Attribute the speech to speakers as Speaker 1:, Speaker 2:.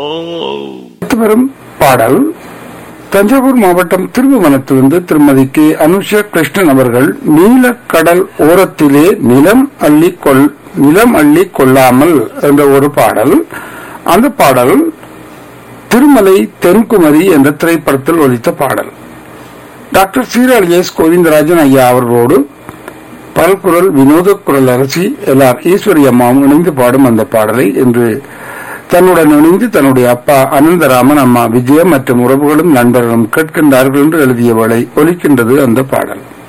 Speaker 1: அடுத்து வரும் பாடல் தஞ்சாவூர் மாவட்டம் திருபுவனத்திலிருந்து திருமதி கே அனுஷா கிருஷ்ணன் அவர்கள் நீலக்கடல் ஓரத்திலே நிலம் அள்ளி கொள் நிலம் அள்ளி கொள்ளாமல் என்ற ஒரு பாடல் அந்த பாடல் திருமலை தென்குமரி என்ற திரைப்படத்தில் ஒலித்த பாடல் டாக்டர் சீராள் எஸ் கோவிந்தராஜன் ஐயா அவர்களோடு பல்குரல் வினோத குரல் அரசி எல்ஆர் ஈஸ்வரி அம்மாவும் இணைந்து பாடும் அந்த பாடலை இன்று தன்னுடன் இணைந்து தன்னுடைய அப்பா அனந்தராமன் அம்மா விஜயம் மற்றும் உறவுகளும் நண்பர்களும் கேட்கின்றார்கள் என்று எழுதிய வேளை ஒலிக்கின்றது அந்த பாடல்